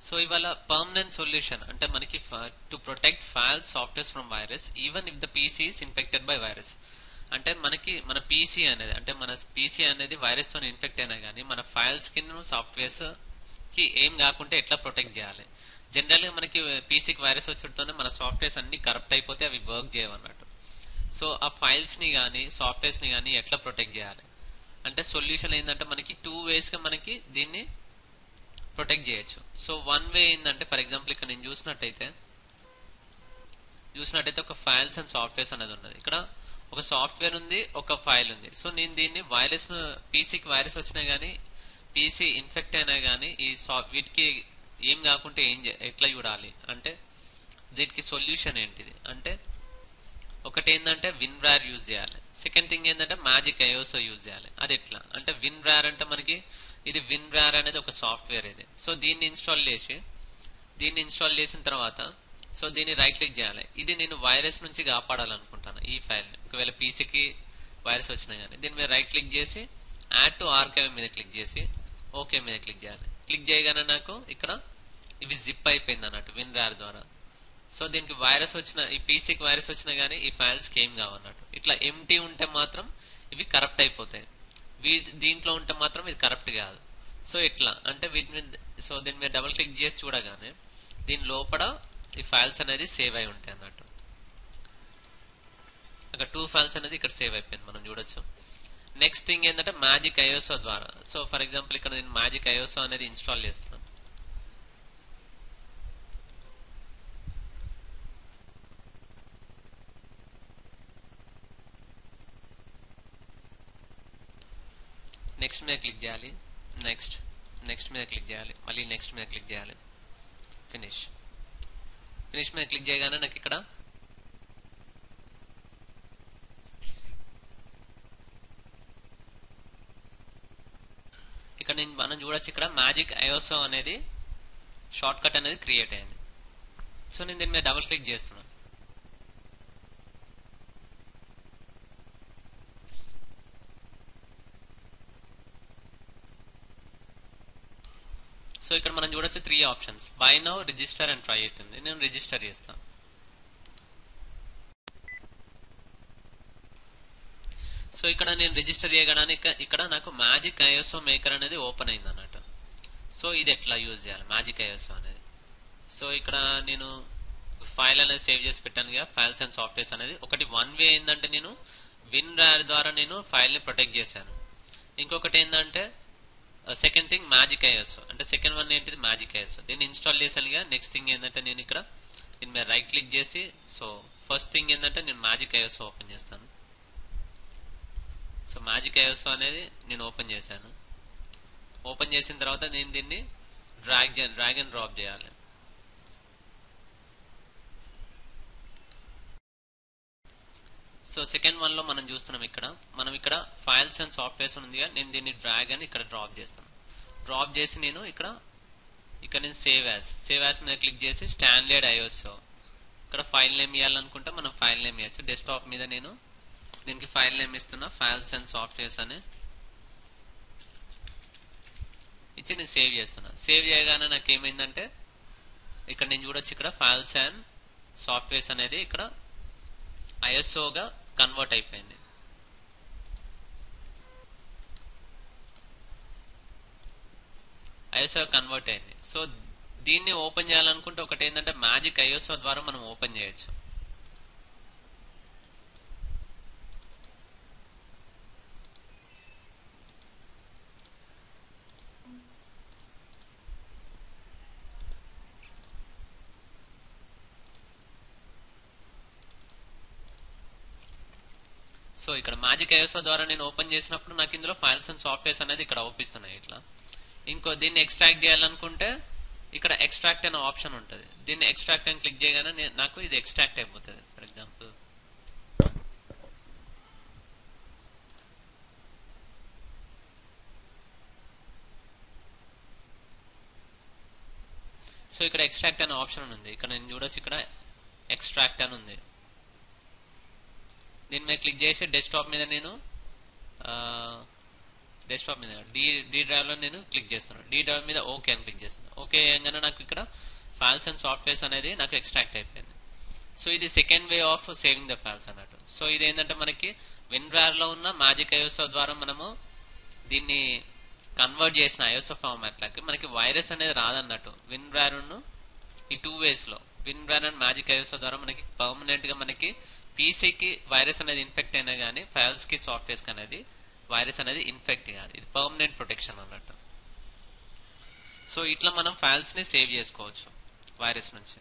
so ఇవాళ permanent solution అంటే మనకి to protect files softwares from virus even if the PC is infected by virus అంటే మనకి మన పీసీ అనేది అంటే మన పీసీ అనేది వైరస్ తో ఇన్ఫెక్ట్ అయినా కానీ మన ఫైల్స్ కి సాఫ్ట్వేర్స్ కి ఏం కాకుంటే ఎట్లా ప్రొటెక్ట్ చేయాలి జనరల్ గా మనకి పీసీకి వైరస్ వచ్చడంతోనే మన సాఫ్ట్వేర్స్ అన్ని కరప్ట్ అయిపోతే అవి వర్క్ చేయవన్నట్టు సో ఆ ఫైల్స్ ని కానీ సాఫ్ట్వేర్స్ ని కానీ ఎట్లా ప్రొటెక్ట్ చేయాలి అంటే సొల్యూషన్ ఏంటంటే మనకి టూ వేస్ గా మనకి దీన్ని ప్రొటెక్ట్ చేయొచ్చు సో వన్ వే ఏంటంటే ఫర్ ఎగ్జాంపుల్ ఇక్కడ నేను చూసినట్టయితే చూసినట్టయితే ఒక ఫైల్స్ అండ్ సాఫ్ట్వేర్స్ అనేది ఉన్నది ఇక్కడ ఒక సాఫ్ట్వేర్ ఉంది ఒక ఫైల్ ఉంది సో నేను దీన్ని వైరస్ పీసీకి వైరస్ వచ్చినా గానీ పీసీ ఇన్ఫెక్ట్ అయినా గానీ ఈ సా- వీటికి ఏం కాకుంటే ఏం చే- ఎట్లా చూడాలి అంటే దీనికి సొల్యూషన్ ఏంటిది అంటే ఒకటి ఏంటంటే విన్ ర్యార్ యూజ్ చేయాలి సెకండ్ థింగ్ ఏంటంటే మ్యాజిక్ ఐఓసో యూజ్ చేయాలి అది ఎట్లా అంటే విన్ ర్యార్ అంటే మనకి ఇది విన్ ర్యార్ అనేది ఒక సాఫ్ట్వేర్ ఇది సో దీన్ని ఇన్స్టాల్ చేసి దీన్ని ఇన్స్టాల్ చేసిన తర్వాత సో దీన్ని రైట్ క్లిక్ చేయాలి ఇది నేను వైరస్ నుంచి కాపాడాలనుకుంటాను ఈ ఫైల్ ఒకవేళ పీసీకి వైరస్ వచ్చినా కానీ దీని మీద రైట్ క్లిక్ చేసి యాడ్ టు ఆర్కైవ్ మీద క్లిక్ చేసి ఓకే మీద క్లిక్ చేయాలి క్లిక్ చేయగానే నాకు ఇక్కడ ఇవి జిప్ అయిపోయింది అన్నట్టు విన్ ర్యార్ ద్వారా సో దీనికి వైరస్ వచ్చిన ఈ పీసీకి వైరస్ వచ్చినా గానీ ఈ ఫైల్స్ కి ఏం కావన్నట్టు ఇట్లా ఎంటీ ఉంటే మాత్రం ఇవి కరప్ట్ అయిపోతాయి వీ దీంట్లో ఉంటే మాత్రం ఇది కరప్ట్ కాదు సో ఇట్లా అంటే వీటి మీద సో దీని మీద డబుల్ క్లిక్ చేసి చూడగానే దీని లోపల ఈ ఫైల్స్ అనేది సేవ్ అయి ఉంటాయి అన్నట్టు అక్కడ టూ ఫైల్స్ అనేది ఇక్కడ సేవ్ అయిపోయింది మనం చూడొచ్చు నెక్స్ట్ థింగ్ ఏంటంటే మ్యాజిక్ ఐఓసో ద్వారా సో ఫర్ ఎగ్జాంపుల్ ఇక్కడ నేను మ్యాజిక్ ఐఓసో అనేది ఇన్స్టాల్ చేస్తున్నాను నెక్స్ట్ మీద క్లిక్ చేయాలి నెక్స్ట్ నెక్స్ట్ మీద క్లిక్ చేయాలి మళ్ళీ నెక్స్ట్ మీద క్లిక్ చేయాలి ఫినిష్ ఫినిష్ మీద క్లిక్ చేయగానే నాకు ఇక్కడ ఇక్కడ నేను మనం చూడొచ్చు ఇక్కడ మ్యాజిక్ ఐఓసో అనేది షార్ట్ కట్ అనేది క్రియేట్ అయింది సో నేను దీని మీద డబుల్ క్లిక్ చేస్తున్నాను సో ఇక్కడ మనం చూడొచ్చు three options buy now register and try it ఉంది నేను రిజిస్టర్ చేస్తాను సో ఇక్కడ నేను రిజిస్టర్ చేయడానికి ఇక్కడ నాకు మ్యాజిక్ ఐఎస్ఓ మేకర్ అనేది ఓపెన్ అయింది అన్నట్టు సో ఇది ఎట్లా యూజ్ చేయాలి మ్యాజిక్ ఐఎస్ఓ అనేది సో ఇక్కడ నేను ఫైల్ అనేది సేవ్ చేసి పెట్టాను కదా ఫైల్స్ అండ్ సాఫ్ట్వేర్స్ అనేది ఒకటి వన్ వే ఏంటంటే నేను విన్ ర్యార్ ద్వారా నేను ఫైల్ ని ప్రొటెక్ట్ చేశాను ఇంకొకటి ఏంటంటే సెకండ్ థింగ్ మ్యాజిక్ ఐఎస్ఓ అంటే సెకండ్ వన్ ఏంటిది మ్యాజిక్ ఐఎస్ఓ దీన్ని ఇన్స్టాల్ చేశాను కదా నెక్స్ట్ థింగ్ ఏంటంటే నేను ఇక్కడ దీని మీద రైట్ క్లిక్ చేసి సో ఫస్ట్ థింగ్ ఏంటంటే నేను మ్యాజిక్ ఐఎస్ఓ ఓపెన్ చేస్తాను సో మ్యాజిక్ ఐఎస్ఓ అనేది నేను ఓపెన్ చేశాను ఓపెన్ చేసిన తర్వాత నేను దీన్ని డ్రాగ్ డ్రాగ్ అండ్ డ్రాప్ చేయాలి సో సెకండ్ వన్ లో మనం చూస్తున్నాం ఇక్కడ మనం ఇక్కడ ఫైల్స్ అండ్ సాఫ్ట్వేర్స్ ఉందిగా నేను దీన్ని డ్రాగ్ అని ఇక్కడ డ్రాప్ చేస్తాను డ్రాప్ చేసి నేను ఇక్కడ ఇక్కడ నేను సేవ్ యాజ్ సేవ్ యాజ్ మీద క్లిక్ చేసి స్టాండర్డ్ ఐఓఎస్ఓ ఇక్కడ ఫైల్ నేమ్ ఇవ్వాలనుకుంటే మనం ఫైల్ నేమ్ ఇవ్వచ్చు డెస్క్టాప్ మీద నేను దీనికి ఫైల్ నేమ్ ఇస్తున్నా ఫైల్స్ అండ్ సాఫ్ట్వేర్స్ అని ఇచ్చి నేను సేవ్ చేస్తున్నా సేవ్ చేయగానే నాకు ఏమైందంటే ఇక్కడ నేను చూడొచ్చు ఇక్కడ ఫైల్స్ అండ్ సాఫ్ట్వేర్స్ అనేది ఇక్కడ ఐఎస్ఓగా కన్వర్ట్ అయిపోయింది ఐఎస్ఓ కన్వర్ట్ అయింది సో దీన్ని ఓపెన్ చేయాలనుకుంటే ఒకటి ఏంటంటే మ్యాజిక్ ఐఎస్ఓ ద్వారా మనం ఓపెన్ చేయొచ్చు సో ఇక్కడ మ్యాజిక్ ఐఎస్ఓ ద్వారా నేను ఓపెన్ చేసినప్పుడు నాకు ఇందులో ఫైల్స్ అండ్ సాఫ్ట్వేర్స్ అనేది ఇక్కడ అవుపిస్తున్నాయి ఇట్లా ఇంకో దీన్ని ఎక్స్ట్రాక్ట్ చేయాలనుకుంటే ఇక్కడ ఎక్స్ట్రాక్ట్ అనే ఆప్షన్ ఉంటుంది దీన్ని ఎక్స్ట్రాక్ట్ అని క్లిక్ చేయగానే నే- నాకు ఇది ఎక్స్ట్రాక్ట్ అయిపోతుంది ఫర్ ఎగ్జాంపుల్ సో ఇక్కడ ఎక్స్ట్రాక్ట్ అనే ఆప్షన్ ఉంది ఇక్కడ నేను చూడొచ్చు ఇక్కడ ఎక్స్ట్రాక్ట్ అని ఉంది దీని మీద క్లిక్ చేసి డెస్క్టాప్ మీద నేను డెస్క్టాప్ మీద డి డి డ్రైవ్ లో నేను క్లిక్ చేస్తాను డి డ్రైవ్ మీద ఓకే అని క్లిక్ చేస్తాను ఓకే అయ్యంగానే నాకు ఇక్కడ ఫైల్స్ అండ్ సాఫ్ట్వేర్స్ అనేది నాకు ఎక్స్ట్రాక్ట్ అయిపోయింది సో ఇది second way of saving the files అన్నట్టు సో ఇది ఏంటంటే మనకి విన్రార్ లో ఉన్న మ్యాజిక్ ఐఎస్ఓ ద్వారా మనము దీన్ని కన్వర్ట్ చేసిన ఐఎస్ఓ ఫార్మాట్ లాకి మనకి వైరస్ అనేది రాదన్నట్టు విన్రార్ ఈ టూ వేస్ లో విన్రార్ అండ్ మ్యాజిక్ ఐఎస్ఓ ద్వారా మనకి పర్మనెంట్ గా మనకి పీసీకి వైరస్ అనేది ఇన్ఫెక్ట్ అయినా కానీ ఫైల్స్ కి సాఫ్ట్వేర్స్ కి అనేది వైరస్ అనేది ఇన్ఫెక్ట్ కాదు ఇది పర్మనెంట్ ప్రొటెక్షన్ అన్నట్టు సో ఇట్లా మనం ఫైల్స్ ని సేవ్ చేసుకోవచ్చు వైరస్ నుంచి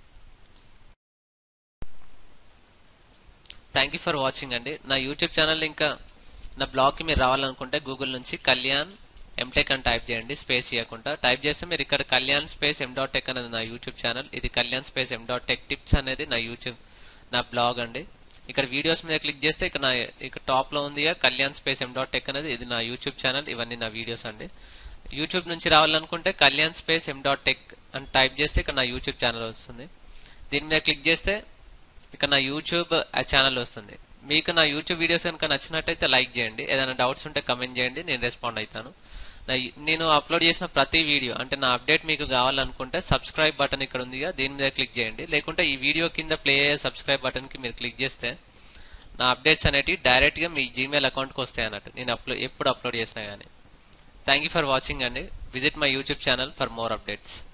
థ్యాంక్ యూ ఫర్ వాచింగ్ అండి నా యూట్యూబ్ ఛానల్ ఇంకా నా బ్లాగ్ కి మీరు రావాలనుకుంటే గూగుల్ నుంచి కళ్యాణ్ ఎంటెక్ అని టైప్ చేయండి స్పేస్ ఇవ్వకుండా టైప్ చేస్తే మీరు ఇక్కడ Kalyan space M dot tech అనేది నా యూట్యూబ్ ఛానల్ ఇది Kalyan space M dot tech tips అనేది నా యూట్యూబ్ నా బ్లాగ్ అండి ఇక్కడ వీడియోస్ మీద క్లిక్ చేస్తే ఇక్కడ నా ఇక్కడ టాప్ లో ఉంది Kalyan space M dot tech అనేది ఇది నా యూట్యూబ్ ఛానల్ ఇవన్నీ నా వీడియోస్ అండి యూట్యూబ్ నుంచి రావాలనుకుంటే Kalyan space M dot tech అని టైప్ చేస్తే ఇక్కడ నా యూట్యూబ్ ఛానల్ వస్తుంది దీని మీద క్లిక్ చేస్తే ఇక్కడ నా యూట్యూబ్ ఛానల్ వస్తుంది మీకు నా యూట్యూబ్ వీడియోస్ కనుక నచ్చినట్టయితే లైక్ చేయండి ఏదైనా డౌట్స్ ఉంటే కమెంట్ చేయండి నేను రెస్పాండ్ అవుతాను నా నేను అప్లోడ్ చేసిన ప్రతి వీడియో అంటే నా అప్డేట్ మీకు కావాలనుకుంటే సబ్స్క్రైబ్ బటన్ ఇక్కడ ఉందిగా దీని మీద క్లిక్ చేయండి లేకుంటే ఈ వీడియో కింద ప్లే అయ్యే సబ్స్క్రైబ్ బటన్ కి మీరు క్లిక్ చేస్తే నా అప్డేట్స్ అనేటివి డైరెక్ట్ గా మీ జీమెయిల్ అకౌంట్ కి వస్తాయి అన్నట్టు నేను అప్లోడ్ ఎప్పుడు అప్లోడ్ చేసినా గానీ థ్యాంక్ యూ ఫర్ వాచింగ్ అండి visit my YouTube channel for more updates